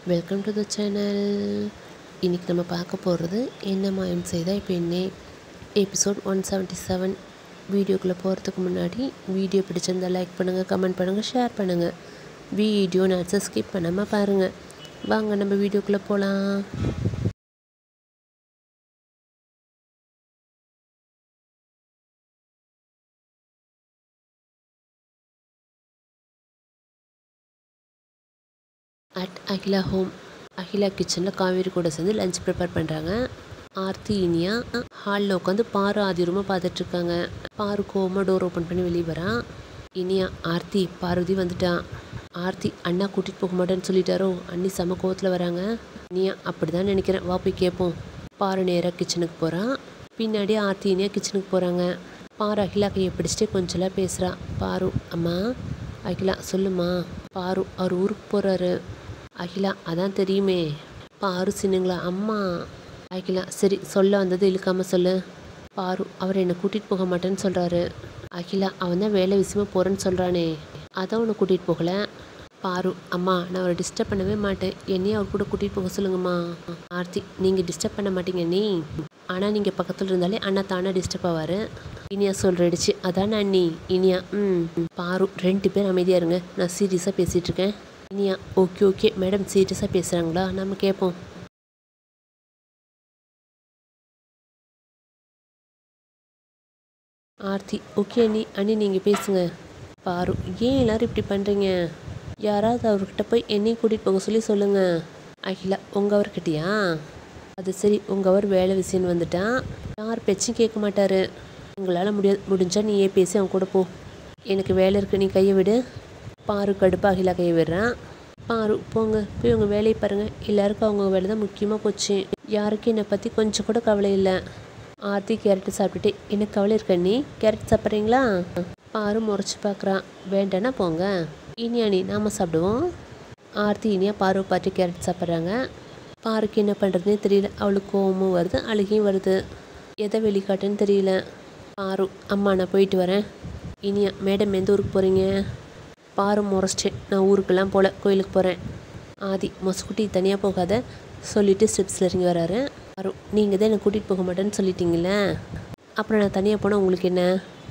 welcome to the channel இன்றைக்கி நம்ம பார்க்க போகிறது என்ன மாயம் செய்தால் இப்போ என்ன எபிசோட் ஒன் செவன்ட்டி செவன் வீடியோக்குள்ளே போகிறதுக்கு முன்னாடி வீடியோ பிடிச்சிருந்தா லைக் பண்ணுங்கள் கமெண்ட் பண்ணுங்கள் ஷேர் பண்ணுங்கள் வீடியோ நான் ஸ்கிப் பண்ணாமல் பாருங்கள் வாங்க நம்ம வீடியோக்குள்ளே போகலாம் அட் அகிலா ஹோம் அகிலா கிச்சனில் காவேரி கூட சேர்ந்து லஞ்ச் ப்ரிப்பேர் பண்ணுறாங்க ஆர்த்தி இனியா ஹாலில் உட்காந்து பாரு ஆதி ரூமை பார்த்துட்ருக்காங்க பாரு கோவமாக டோர் ஓப்பன் பண்ணி வெளியே வரான் இனியா ஆர்த்தி பார்வதி வந்துட்டான் ஆர்த்தி அண்ணா கூட்டிகிட்டு போக மாட்டேன்னு சொல்லிட்டாரோ அண்ணி செம கோவத்தில் வராங்க இனியா அப்படி தான் நினைக்கிறேன் வா போய் கேட்போம் பாரு நேராக கிச்சனுக்கு போகிறான் பின்னாடி ஆர்த்தி இனியா கிச்சனுக்கு போகிறாங்க பாரு அகிலா கையை பிடிச்சிட்டு கொஞ்சலாம் பேசுகிறா பாரு அம்மா அகிலா சொல்லுமா பாரு அவர் ஊருக்கு போகிறாரு அகிலா அதான் தெரியுமே பாரு சின்னுங்களா அம்மா அகிலா சரி சொல்ல வந்தது இழுக்காம சொல்லு பாரு அவர் என்னை கூட்டிகிட்டு போக மாட்டேன்னு சொல்கிறாரு அகிலா அவன் தான் வேலை விஷயமா போகிறேன்னு சொல்கிறானே அதான் உன்னை கூட்டிகிட்டு போகல பாரு அம்மா நான் அவரை டிஸ்டர்ப் பண்ணவே மாட்டேன் என்னையும் அவர் கூட கூட்டிகிட்டு போக சொல்லுங்கம்மா ஆர்த்தி நீங்கள் டிஸ்டர்ப் பண்ண மாட்டீங்க நீ ஆனால் நீங்கள் பக்கத்தில் இருந்தாலே அண்ணா தானே டிஸ்டர்ப் ஆவார் இனியா சொல்லிடுச்சு அதான் அண்ணி இனியா ம் பாரு ரெண்டு பேர் அமைதியாக இருங்க நான் சீரியஸாக பேசிகிட்டு இருக்கேன் இனியா ஓகே ஓகே மேடம் சீரியஸாக பேசுகிறாங்களா நம்ம கேட்போம் ஆர்த்தி ஓகே அண்ணி அண்ணி நீங்கள் பேசுங்க பாரு ஏன் எல்லாரும் இப்படி பண்ணுறீங்க யாராவது அவர்கிட்ட போய் என்னையும் கூட்டிகிட்டு போக சொல்லி சொல்லுங்கள் அகிலா உங்கள் அவர்கிட்டயா அது சரி உங்கள் அவர் வேலை விஷயம்னு வந்துட்டான் யார் பேச்சும் கேட்க மாட்டார் உங்களால் முடியாது முடிஞ்சால் நீயே பேசி அவன் கூட போ எனக்கு வேலை இருக்கு நீ கையை விடு பாரு கடுப்பு அகிலா கையை விடுறான் பாரு போங்க போய் உங்கள் வேலையை பாருங்கள் எல்லாருக்கும் அவங்க வேலை தான் முக்கியமாக போச்சு யாருக்கும் என்னை பற்றி கொஞ்சம் கூட கவலை இல்லை ஆர்த்தி கேரட் சாப்பிட்டுட்டு எனக்கு கவலை இருக்க நீ கேரட் சாப்பிட்றீங்களா பாரு முறைச்சி பார்க்குறான் வேண்டானா போங்க இனியா நீ நாம சாப்பிடுவோம் ஆர்த்தி இனியா பாரு பார்த்து கேரட் சாப்பிட்றாங்க பாருக்கு என்ன பண்ணுறதுனே தெரியல அவளுக்கு கோவமும் வருது அழுகையும் வருது எதை வெளிக்காட்டுன்னு தெரியல பாரு அம்மா நான் போயிட்டு வரேன் இனியா மேடம் எந்த ஊருக்கு போகிறீங்க பாரு முறைச்சிட்டு நான் ஊருக்கெல்லாம் போகல கோயிலுக்கு போகிறேன் ஆதி மொசக்குட்டி தனியாக போகாத சொல்லிவிட்டு ஸ்டெப்ஸில் இறங்கி வராரு பாரு நீங்கள் தான் என்னை கூட்டிகிட்டு போக மாட்டேன்னு சொல்லிட்டீங்களே அப்புறம் நான் தனியாக போனால் உங்களுக்கு என்ன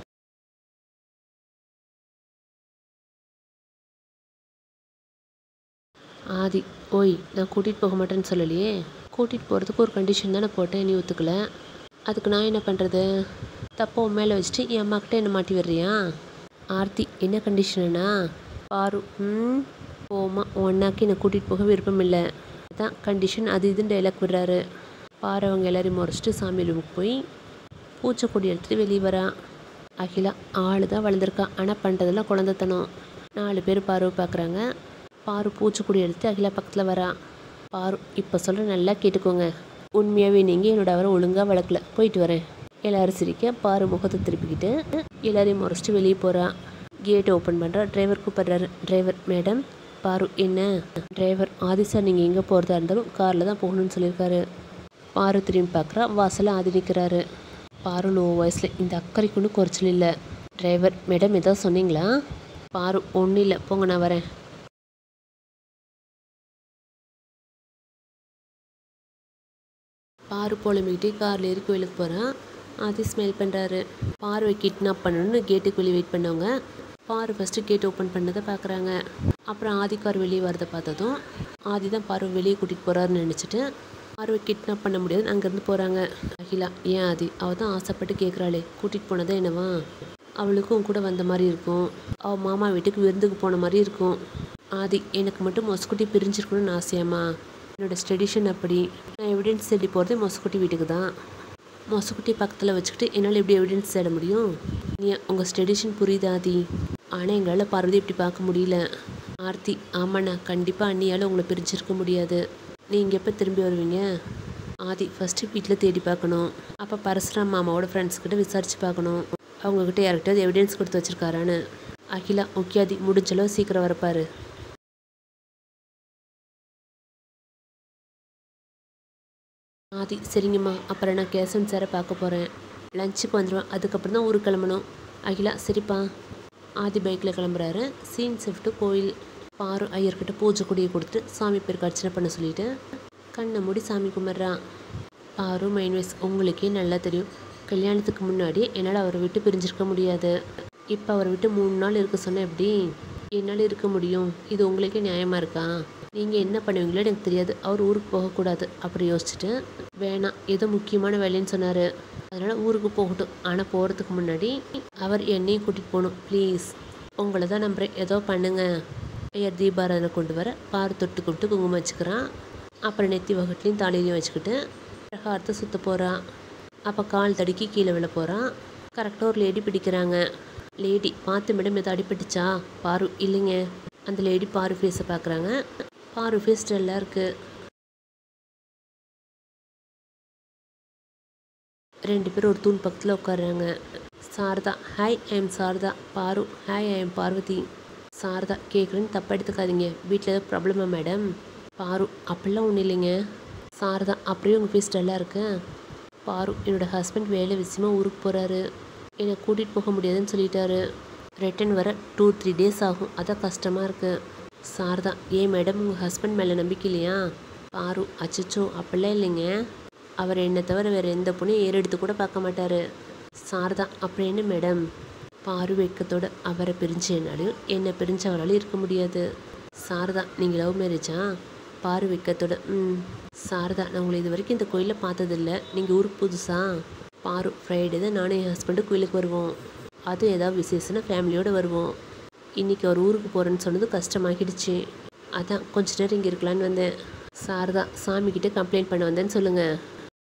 ஆதி ஓய் நான் கூட்டிகிட்டு போக மாட்டேன்னு சொல்லலையே கூட்டிகிட்டு போகிறதுக்கு ஒரு கண்டிஷன் தானே போட்டேன் நீ ஒத்துக்கல அதுக்கு நான் என்ன பண்ணுறது தப்பை உன் மேலே வச்சுட்டு என் அம்மாக்கிட்ட என்ன மாட்டி வர்றியா ஆர்த்தி என்ன கண்டிஷனா பாரு ம் போமா உன் அண்ணாக்கு என்னை கூட்டிகிட்டு போக விருப்பம் இல்லை அதான் கண்டிஷன் அது இதுன்னு டைலாக் விடுறாரு பாரு அவங்க எல்லாரையும் முறைச்சிட்டு சாமி ரூமுக்கு போய் பூச்சைக்கொடி எடுத்துகிட்டு வெளியே வரா அகிலா ஆள் தான் வளர்ந்துருக்கா ஆனால் பண்ணுறதெல்லாம் குழந்தைத்தனம் நாலு பேர் பார்வை பார்க்குறாங்க பாரு பூச்சிக்கொடி எடுத்து அகிலா பக்கத்தில் வரா பாரு இப்போ சொல்கிற நல்லா கேட்டுக்கோங்க உண்மையாகவே நீங்கள் என்னோட அவரை ஒழுங்காக வளர்க்கல போயிட்டு வரேன் எல்லாரும் சிரிக்க பாரு முகத்தை திருப்பிக்கிட்டு எல்லாரையும் முறைச்சிட்டு வெளியே போகிறா கேட் ஓப்பன் பண்ணுறா டிரைவர் கூப்பிட்றாரு டிரைவர் மேடம் பாரு என்ன டிரைவர் ஆதி சார் நீங்கள் எங்கே போகிறதா இருந்தாலும் காரில் தான் போகணும்னு சொல்லியிருக்காரு பாரு திரும்பி பார்க்குறா வாசலில் ஆதி நிற்கிறாரு பாரு லோ வாய்ஸில் இந்த அக்கறைக்கு ஒன்றும் குறைச்சல் இல்லை டிரைவர் மேடம் ஏதாவது சொன்னீங்களா பாரு ஒன்றும் இல்லை போங்க நான் வரேன் பாரு புலம்பிக்கிட்டே காரில் ஏறி கோயிலுக்கு போகிறான் ஆதி ஸ்மெல் பண்ணுறாரு பார்வை கிட்னாப் பண்ணணும்னு கேட்டுக்கு வெளியே வெயிட் பண்ணவங்க பாரு ஃபஸ்ட்டு கேட் ஓப்பன் பண்ணதை பார்க்குறாங்க அப்புறம் ஆதி கார் வெளியே வரதை பார்த்ததும் ஆதி தான் பார்வை வெளியே கூட்டிகிட்டு போகிறாருன்னு நினச்சிட்டு பார்வை கிட்னாப் பண்ண முடியாதுன்னு அங்கேருந்து போகிறாங்க அகிலா ஏன் ஆதி அவள் தான் ஆசைப்பட்டு கேட்குறாளே கூட்டிகிட்டு போனதே என்னவா அவளுக்கும் கூட வந்த மாதிரி இருக்கும் அவள் மாமா வீட்டுக்கு விருந்துக்கு போன மாதிரி இருக்கும் ஆதி எனக்கு மட்டும் மொசக்குட்டி பிரிஞ்சிருக்கணும்னு ஆசையாம்மா என்னோடய ஸ்டெடிஷன் அப்படி நான் எவிடன்ஸ் தேடி போகிறதே மொசக்குட்டி வீட்டுக்கு தான் மொசக்குட்டி பக்கத்தில் வச்சுக்கிட்டு என்னால் எப்படி எவிடன்ஸ் தேட முடியும் நீ உங்கள் ஸ்டெடிஷன் புரியுதா ஆதி ஆனால் எங்களால் பார்வதி இப்படி பார்க்க முடியல ஆர்த்தி ஆமாண்ணா கண்டிப்பாக அண்ணியால் உங்களை பிரிஞ்சிருக்க முடியாது நீங்கள் எப்போ திரும்பி வருவீங்க ஆதி ஃபஸ்ட்டு வீட்டில் தேடி பார்க்கணும் அப்போ பரசுராம் மாமாவோட ஃப்ரெண்ட்ஸ்கிட்ட விசாரித்து பார்க்கணும் அவங்கக்கிட்ட யார்கிட்டயாவது எவிடன்ஸ் கொடுத்து வச்சுருக்காரான்னு அகிலா ஓகே ஆதி முடிஞ்சளவு சீக்கிரம் வரப்பாரு ஆதி சரிங்கம்மா அப்புறம் நான் கேசவன் சாரை பார்க்க போகிறேன் லஞ்சுக்கு வந்துடுவேன் அதுக்கப்புறம் தான் ஊருக்கு கிளம்பணும் அகிலா சரிப்பா ஆதி பைக்கில் கிளம்புறாரு சீன் ஷிஃப்ட்டு கோயில் பாரு ஐயர்கிட்ட பூஜை கொடியை கொடுத்துட்டு சாமி பேருக்கு அர்ச்சனை பண்ண சொல்லிட்டு கண்ணை மூடி சாமி கும்பிட்றான் பாரு மைண்ட் வைஸ் உங்களுக்கே நல்லா தெரியும் கல்யாணத்துக்கு முன்னாடி என்னால் அவரை விட்டு பிரிஞ்சிருக்க முடியாது இப்போ அவரை விட்டு மூணு நாள் இருக்க சொன்னால் எப்படி என்னால் இருக்க முடியும் இது உங்களுக்கே நியாயமாக இருக்கா நீங்கள் என்ன பண்ணுவீங்களோ எனக்கு தெரியாது அவர் ஊருக்கு போகக்கூடாது அப்படி யோசிச்சுட்டு வேணாம் ஏதோ முக்கியமான வேலைன்னு சொன்னார் அதனால் ஊருக்கு போகட்டும் ஆனால் போகிறதுக்கு முன்னாடி அவர் என்னையும் கூட்டிகிட்டு போகணும் ப்ளீஸ் உங்களை தான் நம்புகிறேன் ஏதோ பண்ணுங்க ஐயர் தீபாராதனை கொண்டு வர பாரு தொட்டு கும்பிட்டு குங்குமம் வச்சுக்கிறான் அப்புறம் நெத்தி வகட்லையும் தாலிலையும் வச்சுக்கிட்டு பிரகாரத்தை சுற்ற போகிறான் அப்போ கால் தடுக்கி கீழே விழ போகிறான் கரெக்டாக ஒரு லேடி பிடிக்கிறாங்க லேடி பார்த்து மேடம் எதாவது அடிபட்டுச்சா பாரு இல்லைங்க அந்த லேடி பாரு ஃபேஸை பார்க்குறாங்க பாரு ஃபேஸ் டல்லாக இருக்குது ரெண்டு பேரும் ஒரு தூண் பக்கத்தில் உட்காடுறாங்க Sharada hi I am Sharada Paru hi I am Parvathi Sharada கேட்குறேன்னு தப்பாக எடுத்துக்காதீங்க வீட்டில் ஏதாவது ப்ராப்ளமா மேடம் பாரு அப்படிலாம் ஒன்றும் இல்லைங்க சாரதா அப்படியே உங்கள் ஃபேஸ் டல்லாக இருக்கு பாரு என்னோடய ஹஸ்பண்ட் வேலை விஷயமா ஊருக்கு போகிறாரு என்னை கூட்டிகிட்டு போக முடியாதுன்னு சொல்லிட்டாரு ரிட்டன் வர டூ த்ரீ டேஸ் ஆகும் அதான் கஷ்டமாக இருக்குது சாரதா ஏன் மேடம் உங்கள் ஹஸ்பண்ட் மேலே நம்பிக்கை இல்லையா பாரு அச்சச்சோ அப்படிலாம் இல்லைங்க அவர் என்னை தவிர வேறு எந்த பொண்ணையும் ஏறெடுத்து கூட பார்க்க மாட்டார் சாரதா அப்புறம் என்ன மேடம் பாரு வெட்கத்தோட அவரை பிரிஞ்ச என்னாலையும் என்னை பிரிஞ்ச அவரால் இருக்க முடியாது சாரதா நீங்கள் லவ் மேரேஜா பாரு வெட்கத்தோட ம் சாரதா நான் உங்களை இது வரைக்கும் இந்த கோயிலில் பார்த்ததில்ல நீங்கள் ஊருக்கு புதுசா பாரு ஃப்ரைடே தான் நானும் என் ஹஸ்பண்டு கோயிலுக்கு வருவோம் அதுவும் ஏதாவது விசேஷம்னா ஃபேமிலியோடு வருவோம் இன்றைக்கி அவர் ஊருக்கு போகிறேன்னு சொன்னது கஷ்டமாகிடுச்சு அதான் கொஞ்ச நேரம் இங்கே இருக்கலான்னு வந்தேன் சாரதா சாமிக்கிட்ட கம்ப்ளைண்ட் பண்ண வந்தேன்னு சொல்லுங்கள்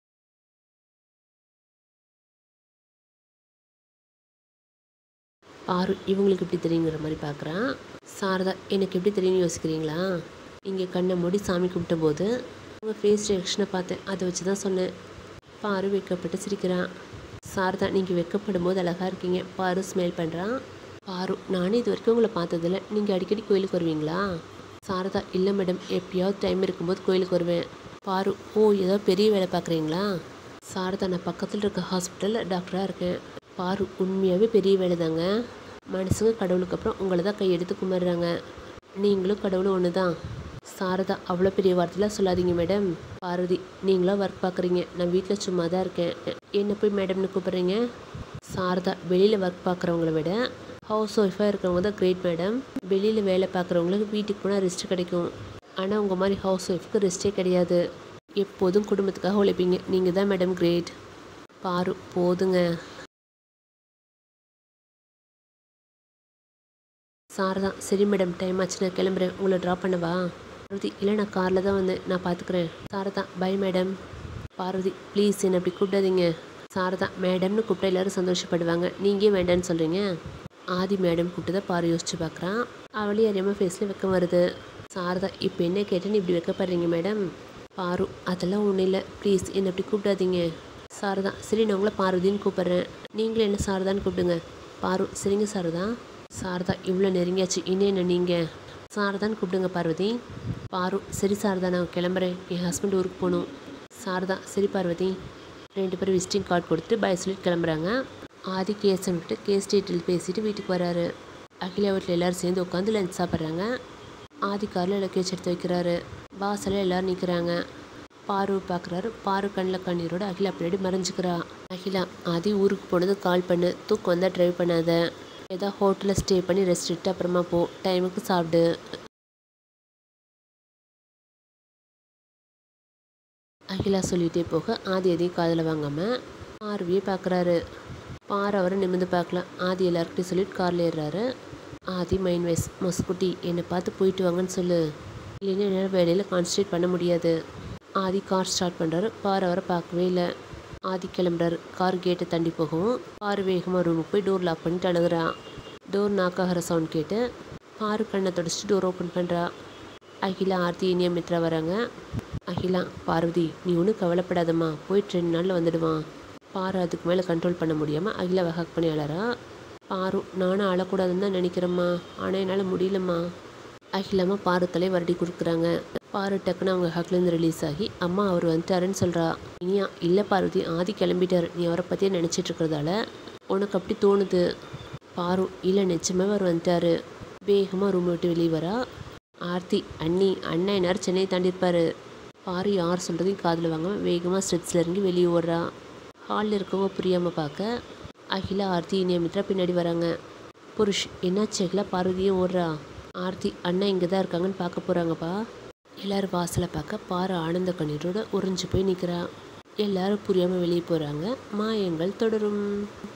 பாரு இவங்களுக்கு எப்படி தெரியுங்கிற மாதிரி பார்க்குறான் சாரதா எனக்கு எப்படி தெரியும்னு யோசிக்கிறீங்களா இங்கே கண்ணை மூடி சாமி கும்பிட்ட போது உங்கள் ஃபேஸ் ரியாக்ஷனை பார்த்தேன் அதை வச்சு தான் சொன்னேன் பாரு வெக்கப்பட்டு சிரிக்கிறான் சாரதா நீங்கள் வெக்கப்படும் போது அழகாக இருக்கீங்க பாரு ஸ்மெல் பண்ணுறான் பாரு நானே இது வரைக்கும் உங்களை பார்த்ததில்ல நீங்கள் அடிக்கடி கோயிலுக்கு வருவீங்களா சாரதா இல்லை மேடம் எப்பயாவது டைம் இருக்கும்போது கோயிலுக்கு வருவேன் பாரு ஓ ஏதோ பெரிய வேலை பார்க்குறீங்களா சாரதா நான் பக்கத்தில் இருக்க ஹாஸ்பிட்டலில் டாக்டராக இருக்கேன் பாரு உண்மையாகவே பெரிய வேலை தாங்க மனுஷங்க கடவுளுக்கு அப்புறம் உங்களை தான் கையெடுத்து கும்பிட்றாங்க நீங்களும் கடவுளும் ஒன்று தான் சாரதா அவ்வளோ பெரிய வார்த்தைலாம் சொல்லாதீங்க மேடம் பார்வதி நீங்களும் ஒர்க் பார்க்குறீங்க நான் வீட்டில் சும்மா தான் இருக்கேன் என்ன போய் மேடம்னு கூப்பிட்றீங்க சாரதா வெளியில் ஒர்க் பார்க்குறவங்கள விட ஹவுஸ் ஒய்ஃபாக இருக்கிறவங்க தான் கிரேட் மேடம் வெளியில் வேலை பார்க்குறவங்களுக்கு வீட்டுக்கு போனால் ரெஸ்ட் கிடைக்கும் ஆனால் உங்கள் மாதிரி ஹவுஸ் ஒய்ஃப்க்கு ரெஸ்ட்டே கிடையாது எப்போதும் குடும்பத்துக்காக உழைப்பீங்க நீங்கள் தான் மேடம் கிரேட் பாரு போதுங்க சாரதா சரி மேடம் டைம் ஆச்சு நான் கிளம்புறேன் உங்களை ட்ராப் பண்ணவா பார்வதி இல்லை நான் காரில் தான் வந்தேன் நான் பார்த்துக்குறேன் Sharada bye madam Parvathi please என்னை அப்படி கூப்பிடாதீங்க சாரதா மேடம்னு கூப்பிட்டா எல்லாரும் சந்தோஷப்படுவாங்க நீங்கள் வேண்டான்னு சொல்கிறீங்க ஆதி மேடம் கூப்பிட்டு தான் பாரு யோசிச்சு பார்க்குறான் அவளே அறியாமல் ஃபேஸில் வெக்கம் வருது சாரதா இப்போ என்ன கேட்டேன்னு இப்படி வைக்கப்படுறீங்க மேடம் பாரு அதெல்லாம் ஒன்றும் இல்லை ப்ளீஸ் என்னை அப்படி கூப்பிடாதீங்க சாரதா சரி நான் உங்களை பார்வதின்னு கூப்பிட்றேன் நீங்களும் என்ன சாரதான்னு கூப்பிடுங்க பாரு சரிங்க சாரதா சாரதா இவ்வளோ நெருங்கியாச்சு இன்னும் என்ன நீங்கள் சாரதான்னு கூப்பிடுங்க பார்வதி பாரு சரி சாரதா நான் கிளம்புறேன் என் ஹஸ்பண்ட் ஊருக்கு போகணும் சாரதா சரி பார்வதி ரெண்டு பேரும் விசிட்டிங் கார்டு கொடுத்துட்டு பய சொல்லிட்டு கிளம்புறாங்க ஆதி கேஸ் விட்டு கேஸ் டீட்டெயில் பேசிட்டு வீட்டுக்கு வராரு அகிலா வீட்டில் எல்லோரும் சேர்ந்து உட்காந்து லஞ்ச் சாப்பிட்றாங்க ஆதி காரில் லக்கேஜ் எடுத்து வைக்கிறாரு வாசலில் எல்லோரும் நிற்கிறாங்க பாரு பார்க்குறாரு பாரு கண்ணில் கண்ணீரோட அகிலா பின்னாடி மறைஞ்சிக்கிறா அகிலா ஆதி ஊருக்கு போனது கால் பண்ணு தூக்கம் வந்தால் ட்ரைவ் பண்ணாத ஏதாவது ஹோட்டலில் ஸ்டே பண்ணி ரெஸ்ட் எடுத்து அப்புறமா போ டைமுக்கு சாப்பிடு அகிலா சொல்லிகிட்டே போக ஆதி எதையும் காதில் வாங்காமல் பார்வையே பார்க்குறாரு பார் அவரை நிமிந்து பார்க்கலாம் ஆதி எல்லாருக்கிட்டையும் சொல்லிட்டு காரில் ஏறுறாரு ஆதி மைண்ட் வைஸ் மொசுக்குட்டி என்னை பார்த்து போயிட்டு வாங்கன்னு சொல்லு இல்லைன்னா என்னால் வேலையில் கான்சன்ட்ரேட் பண்ண முடியாது ஆதி கார் ஸ்டார்ட் பண்ணுறாரு பார் அவரை பார்க்கவே இல்லை ஆதி கிளம்புறாரு கார் கேட்டை தண்டி போகவும் பார் வேகமாக ரூமுக்கு போய் டோர் லாக் பண்ணிட்டு அழுகுறான் டோர் நாக் ஆகிற சவுண்ட் கேட்டு பாரு கண்ணை தொடச்சிட்டு டோர் ஓப்பன் பண்ணுறா அகிலா ஆர்த்தி இனியா மித்ரா வராங்க அகிலா பார்வதி நீ ஒன்றும் கவலைப்படாதம்மா போயிட்டு ரெண்டு நாளில் வந்துடுவான் பாரு அதுக்கு மேலே கண்ட்ரோல் பண்ண முடியாமல் அகிலாவை ஹக் பண்ணி அழறா பாரு நானும் அழக்கூடாதுன்னு தான் நினைக்கிறேம்மா ஆனால் என்னால் முடியலம்மா அகிலாமா பாரு தலை வருடி கொடுக்குறாங்க பாரு டக்குன்னு அவங்க ஹக்லேருந்து ரிலீஸ் ஆகி அம்மா அவர் வந்துட்டாருன்னு சொல்கிறா இனியா இல்லை பார்வதி ஆதி கிளம்பிட்டார் நீ அவரை பற்றியே நினச்சிட்டு இருக்கிறதால உனக்கு அப்படி தோணுது பாரு இல்லை நிச்சயமாக அவர் வந்துட்டாரு வேகமாக ரூம் விட்டு வெளியே வரா ஆர்த்தி அண்ணி அண்ணன் இந்நேரம் சென்னை தாண்டியிருப்பாரு பாரு யார் சொல்கிறதையும் காதில் வாங்காம வேகமாக ஸ்டெப்ஸில் இறங்கி வெளியே ஓடுறா ஹாலில் இருக்கவங்க புரியாமல் பார்க்க அகிலா ஆர்த்தி இனியா மித்ரா பின்னாடி வராங்க புருஷ் என்னாச்சு அகிலா பார்வதியும் ஓடுறா ஆர்த்தி அண்ணன் இங்கே தான் இருக்காங்கன்னு பார்க்க போகிறாங்கப்பா எல்லாரும் வாசலை பார்க்க பாரு ஆனந்த கண்ணீரோட உறைஞ்சு போய் நிற்கிறா எல்லாரும் புரியாமல் வெளியே போகிறாங்க மாயங்கள் தொடரும்